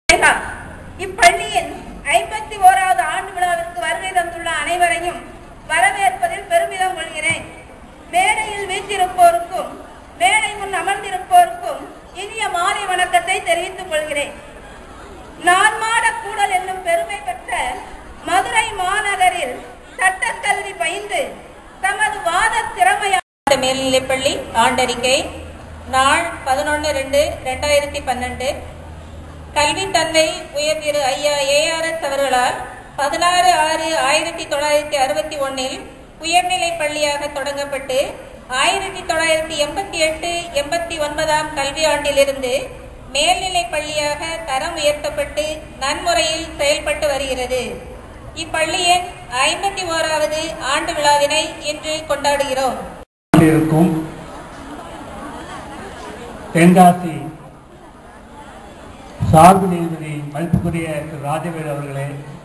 விவேகா, இப்பள்ளியின் ஐம்பத்தி ஓராவது ஆண்டு விழாவிற்கு வருகை தந்துள்ள அனைவரையும் வரவேற்பதில் பெருமிதம் கொள்கிறேன் மேடையில் வீற்றிருப்போருக்கும் மேடை முன் அமர்ந்திருப்போருக்கும் இனிய மாலை வணக்கத்தை தெரிவித்துக் கொள்கிறேன் நான் மாட கூடல் என்னும் பெருமை பெற்ற மதுரை மாநகரில் சட்டக்கல்வி பயின்று தமது வாத திறமையால் மேல்நிலைப்பள்ளி ஆண்டறிக்கை நாள் பதினொன்று ரெண்டு ரெண்டாயிரத்தி பன்னெண்டு கல்வி தந்தை உயர் திரு ஐயா ஏஆர்எஸ் அவர்களால் பதினாறு ஆறு ஆயிரத்தி தொள்ளாயிரத்தி அறுபத்தி ஒன்னில் உயர்நிலைப் பள்ளியாக தொடங்கப்பட்டு ஆயிரத்தி தொள்ளாயிரத்தி எண்பத்தி எட்டு எண்பத்தி ஒன்பதாம் கல்வியாண்டிலிருந்து மேல்நிலைப் பள்ளியாக தரம் உயர்த்தப்பட்டு நன்முறையில் செயல்பட்டு வருகிறது இப்பள்ளியின் ஐம்பத்தி ஓராவது ஆண்டு விழாவினை இன்று கொண்டாடுகிறோம் இருக்கும் தென்காசி சார்பு நீதிபதி மதிப்புக்குரிய திரு ராஜவேல் அவர்களே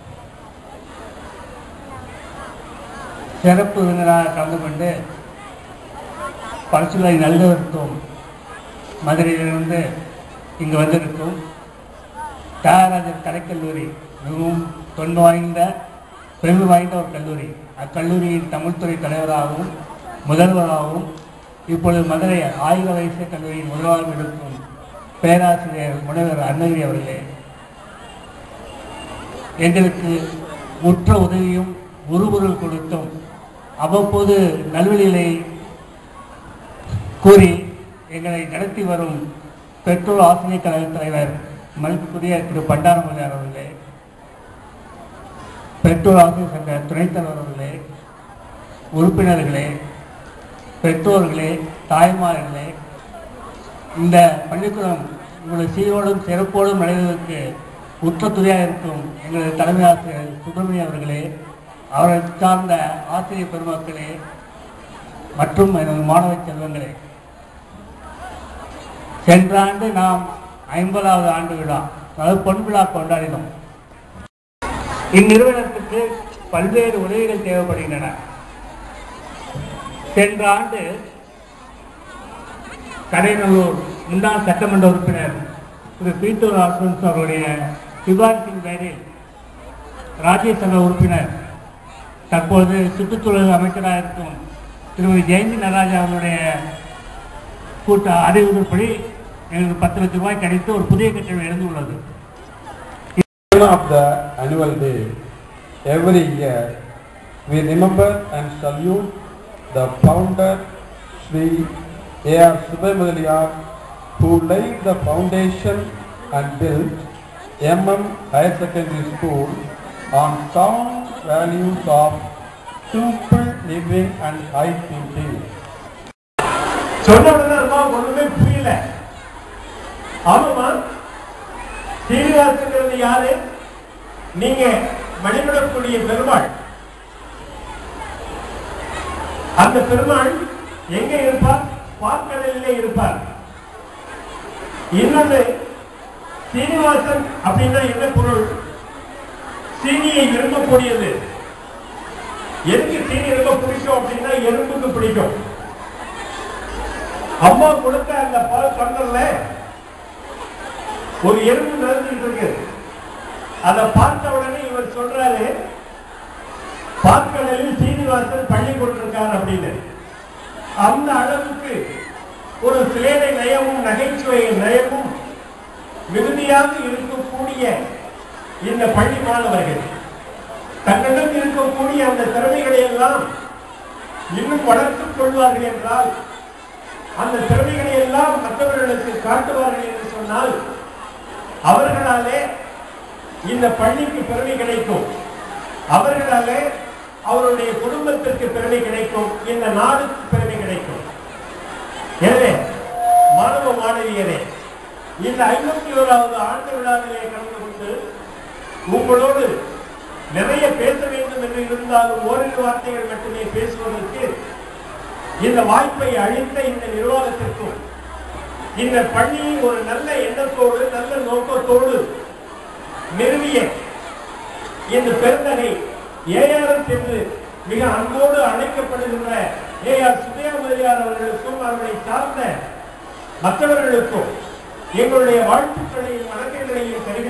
சிறப்பு விருந்தினராக கலந்து கொண்டு பரிசுகளை நல்கவிருக்கும் மதுரையிலிருந்து இங்கு வந்திருக்கும் தியாகராஜர் கலைக்கல்லூரி மிகவும் தொன்மை வாய்ந்த பெருமை வாய்ந்த ஒரு கல்லூரி அக்கல்லூரியின் தமிழ்துறை தலைவராகவும் முதல்வராகவும் இப்பொழுது மதுரை ஆயுத வைசிய கல்லூரியின் முதல்வராக இருக்கும் பேராசிரியர் முனைவர் அன்னகிரி அவர்களே எங்களுக்கு உற்ற உதவியும் உருபொருள் கொடுத்தும் அவ்வப்போது நல்வழிகளை கூறி எங்களை நடத்தி வரும் பெற்றோர் ஆசிரியர் கழக தலைவர் மதிப்புக்குரிய திரு பண்டாரமொழியார் அவர்களே பெற்றோர் ஆசிரியர் சங்க துணைத் தலைவர் அவர்களே உறுப்பினர்களே பெற்றோர்களே தாய்மார்களே இந்த பள்ளிக்கூடம் உங்களுடைய சீரோடும் சிறப்போடும் நடைவதற்கு உற்ற துறையாக இருக்கும் எங்களது தலைமை ஆசிரியர் சுப்பிரமணியம் அவர்களே அவரை சார்ந்த ஆசிரியர் பெருமக்களே மற்றும் எனது மாணவ செல்வங்களே சென்ற ஆண்டு நாம் ஐம்பதாவது ஆண்டு விழா அதாவது பொன் விழா கொண்டாடினோம் இந்நிறுவனத்துக்கு பல்வேறு உதவிகள் தேவைப்படுகின்றன சென்ற ஆண்டு கடைநல்லூர் முன்னாள் சட்டமன்ற உறுப்பினர் திரு பீட்டூர் ஆல்பன்ஸ் அவருடைய சிபாரிசின் பேரில் ராஜ்யசபா உறுப்பினர் தற்போது சுற்றுச்சூழல் அமைச்சராக இருக்கும் திருமதி ஜெயந்தி நடராஜா அவருடைய கூட்ட அறிவுறுப்படி எங்களுக்கு பத்து லட்சம் ரூபாய் கிடைத்து ஒரு புதிய கட்டணம் எழுந்துள்ளது theme of the annual day. Every year, we remember and salute the founder, Sri A.R. Subramaniar, who laid the foundation and built MM Higher Secondary School on sound values of simple living and high thinking. சொன்ன உடனே அம்மாவுக்கு ஒண்ணுமே புரியல ஆமாமா சீனிவாசங்கிறது யாரு நீங்க வழிபடக்கூடிய பெருமாள் அந்த பெருமாள் எங்க இருப்பார் பார்க்கடலிலே இருப்பார் இன்னொன்று சீனிவாசன் அப்படின்னா என்ன பொருள் சீனியை விரும்பக்கூடியது எதுக்கு சீனி ரொம்ப பிடிக்கும் அப்படின்னா எறும்புக்கு பிடிக்கும் அம்மா கொடுத்த அந்த பால் கண்ணல்ல ஒரு எறும்பு நடந்துட்டு இருக்கு அதை பார்த்த உடனே இவர் சொல்றாரு பாற்கடலில் சீனிவாசன் பள்ளி கொண்டிருக்கார் அப்படின்னு அந்த அளவுக்கு ஒரு சிலேடை நயமும் நகைச்சுவை நயமும் மிகுதியாக இருக்கக்கூடிய இந்த பள்ளி மாணவர்கள் தங்களிடம் இருக்கக்கூடிய அந்த திறமைகளை எல்லாம் இன்னும் வளர்த்துக் கொள்வார்கள் என்றால் அந்த திறமைகளை எல்லாம் மற்றவர்களுக்கு காட்டுவார்கள் என்று சொன்னால் அவர்களாலே இந்த பள்ளிக்கு பெருமை கிடைக்கும் அவர்களாலே அவருடைய குடும்பத்திற்கு பெருமை கிடைக்கும் இந்த நாடுக்கு பெருமை கிடைக்கும் எனவே மாணவ மாணவியரே இந்த ஐம்பத்தி ஓராவது ஆண்டு விழாவிலே கலந்து கொண்டு உங்களோடு நிறைய பேச வேண்டும் என்று இருந்தாலும் ஓரிரு வார்த்தைகள் மட்டுமே பேசுவதற்கு இந்த வாய்ப்பை அளித்த இந்த நிர்வாகத்திற்கும் இந்த பள்ளியை ஒரு நல்ல எண்ணத்தோடு நல்ல நோக்கத்தோடு நிறுவிய இந்த பெருந்தகை ஏஆர்எஸ் என்று மிக அன்போடு அழைக்கப்படுகின்ற ஏஆர் சுதயா முதலியார் அவர்களுக்கும் அவர்களை சார்ந்த மற்றவர்களுக்கும் எங்களுடைய வாழ்த்துக்களையும் வணக்கங்களையும் தெரிவித்துக் கொண்டு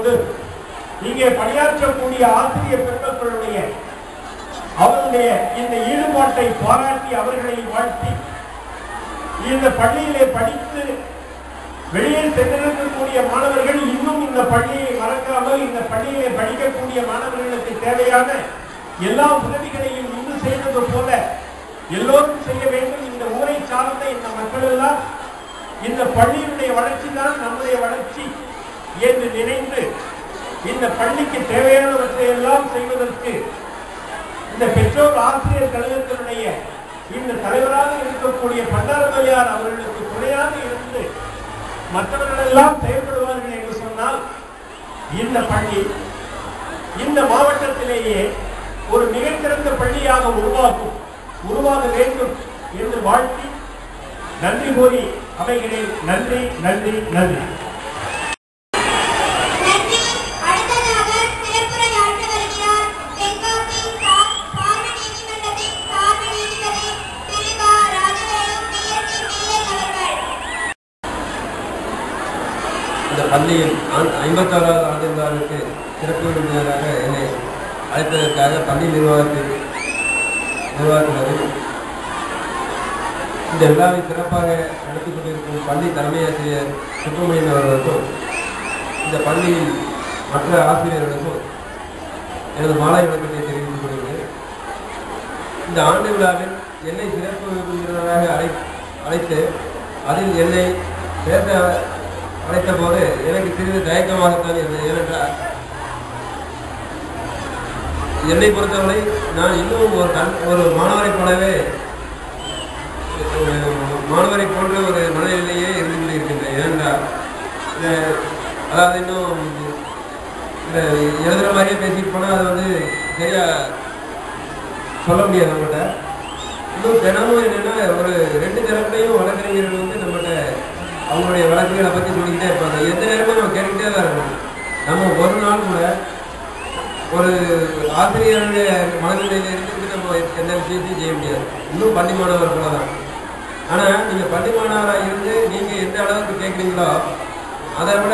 கொண்டு இங்கே பணியாற்றக்கூடிய ஆசிரியர் பெருமக்களுடைய அவருடைய இந்த ஈடுபாட்டை பாராட்டி அவர்களை வாழ்த்தி இந்த பள்ளியிலே படித்து வெளியில் சென்றிருக்கக்கூடிய மாணவர்கள் இன்னும் இந்த பள்ளியை மறக்காமல் இந்த பள்ளியிலே படிக்கக்கூடிய மாணவர்களுக்கு தேவையான எல்லா உதவிகளையும் இன்னும் செய்வது போல எல்லோரும் செய்ய வேண்டும் இந்த ஊரை சார்ந்த இந்த மக்கள் எல்லாம் இந்த பள்ளியினுடைய வளர்ச்சி தான் நம்முடைய வளர்ச்சி என்று நினைந்து இந்த பள்ளிக்கு தேவையானவற்றை எல்லாம் செய்வதற்கு இந்த பெற்றோர் ஆசிரியர் கழகத்தினுடைய இந்த தலைவராக இருக்கக்கூடிய பண்டாரமையார் அவர்களுக்கு துணையாக இருந்து மற்றவர்கள் எல்லாம் செயல்படுவார்கள் என்று சொன்னால் இந்த பள்ளி இந்த மாவட்டத்திலேயே ஒரு மிகச்சிறந்த பள்ளியாக உருவாகும் உருவாக வேண்டும் என்று வாழ்த்தி நன்றி கூறி அமைகிறேன் நன்றி நன்றி நன்றி நன்றி அடுத்ததாக சிறப்புரையாற்ற வருகிறார் தென்காசி சா- சார்பு நீதிமன்றத்தின் சார்பு நீதிபதி திரு க. ராஜவேலு பிஎஸ்சி பிஎஸ் அவர்கள் இந்த பள்ளியில் ஆண் ஐம்பத்தாறாவது ஆண்டு விழாவிற்கு சிறப்பு விருந்தினராக என்னை அழைத்ததற்காக பள்ளி நிர்வாகத்தில் நிர்வாகத்தினரும் இந்த விழாவை சிறப்பாக நடத்தி கொண்டிருக்கும் பள்ளி தலைமை ஆசிரியர் சுப்பிரமணியன் அவர்களுக்கும் இந்த பள்ளியில் மற்ற ஆசிரியர்களுக்கும் எனது மாலை வணக்கத்தை தெரிவித்துக் கொள்கிறேன் இந்த ஆண்டு விழாவில் என்னை சிறப்பு விருந்தினராக அழை அழைத்து அதில் என்னை பேச அழைத்த போது எனக்கு சிறிது தயக்கமாகத்தான் இருந்தது ஏனென்றால் என்னை பொறுத்தவரை நான் இன்னும் ஒரு கண் ஒரு மாணவரைப் போலவே ஒரு மாணவரை போன்ற ஒரு மனநிலையே இருந்து கொண்டு இருக்கின்றேன் ஏனென்றால் இந்த- அதாவது இன்னும் இந்த எழுதுகிற மாதிரியே பேசிட்டு போனால் அது வந்து சரியா சொல்ல முடியாது நம்மகிட்ட இன்னும் தினமும் என்னன்னா ஒரு ரெண்டு தரப்புலையும் வழக்கறிஞர்கள் வந்து நம்மகிட்ட அவங்களுடைய வழக்குகளை பற்றி சொல்லிக்கிட்டே இருப்பாங்க எந்த நேரமும் நம்ம கேட்டுக்கிட்டே தான் இருக்கணும் நம்ம ஒரு நாள் கூட ஒரு ஆசிரியருடைய மனநிலையில இருந்துட்டு நம்ம எந்த விஷயத்தையும் செய்ய முடியாது இன்னும் பள்ளி மாணவர் போல தான் ஆனால் நீங்கள் பள்ளி மாணவராக இருந்து நீங்கள் எந்த அளவுக்கு கேட்குறீங்களோ அதை விட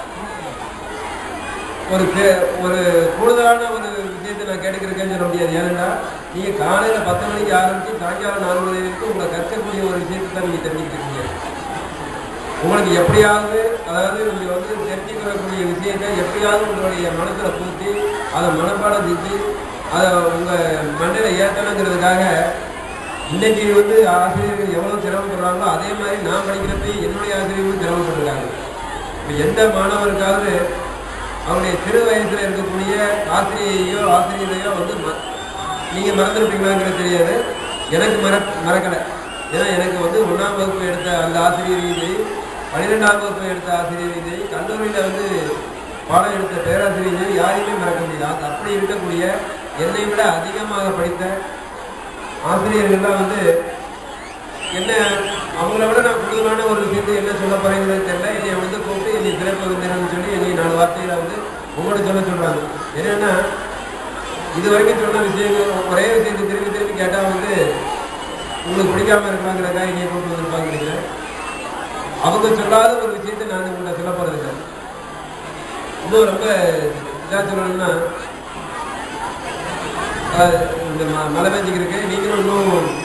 ஒரு பே- ஒரு கூடுதலான ஒரு விஷயத்தை நான் கேட்டுக்கிறேன்னு சொல்ல முடியாது ஏன்னா நீங்கள் காலையில் பத்து மணிக்கு ஆரம்பித்து சாயங்காலம் நாலு மணி வரைக்கும் உங்களை கற்கக்கூடிய ஒரு விஷயத்தை தான் நீங்கள் தெரிஞ்சுக்கிட்டு இருக்கீங்க உங்களுக்கு எப்படியாவது அதாவது நீங்கள் வந்து தெரிஞ்சுக்கிறக்கூடிய விஷயத்தை எப்படியாவது உங்களுடைய மனசில் பூத்தி அதை மனப்பாடம் செஞ்சு அதை உங்கள் மண்டையில் ஏற்றணுங்கிறதுக்காக இன்னைக்கு வந்து ஆசிரியர்கள் எவ்வளோ சிரமப்படுறாங்களோ அதே மாதிரி நான் படிக்கிறப்ப என்னுடைய ஆசிரியர்களும் சிரமப்பட்டிருக்காங்க இப்போ எந்த மாணவருக்காவது அவருடைய சிறு வயசுல இருக்கக்கூடிய ஆசிரியையோ ஆசிரியரையோ வந்து ம- நீங்க மறந்துருப்பீங்களாங்கிறது தெரியாது எனக்கு மற மறக்கலை ஏன்னா எனக்கு வந்து ஒன்றாம் வகுப்பு எடுத்த அந்த ஆசிரியரையும் சரி பன்னிரெண்டாம் வகுப்பு எடுத்த ஆசிரியரையும் சரி கல்லூரியில் வந்து பாடம் எடுத்த பேராசிரியரையும் சரி யாரையுமே மறக்க முடியாது அது அப்படி இருக்கக்கூடிய என்னை விட அதிகமாக படித்த ஆசிரியர்கள்லாம் வந்து என்ன அவங்கள விட நான் கூடுதலான ஒரு விஷயத்தை என்ன சொல்ல போறேங்கிறது தெரியல என்னை வந்து கூப்பிட்டு என்னை சிறப்பு விருந்தினர்னு சொல்லி என்னை நாலு வார்த்தைகளை வந்து உங்களோட சொல்ல சொல்றாங்க என்னன்னா இது வரைக்கும் சொன்ன விஷயங்கள் ஒரே விஷயத்தை திருப்பி திருப்பி கேட்டால் வந்து உங்களுக்கு பிடிக்காம இருப்பாங்கிறக்காக என்னைய கூப்பிட்டு வந்திருப்பாங்க நினைக்கிறேன் அவங்க சொல்லாத ஒரு விஷயத்தை நான் உங்கள்கிட்ட சொல்ல போறது இல்லை இன்னும் ரொம்ப இதாக சொல்லணும்னா அஹ் இந்த ம- மழை பெஞ்சிக்கிருக்கு நீங்களும் இன்னும்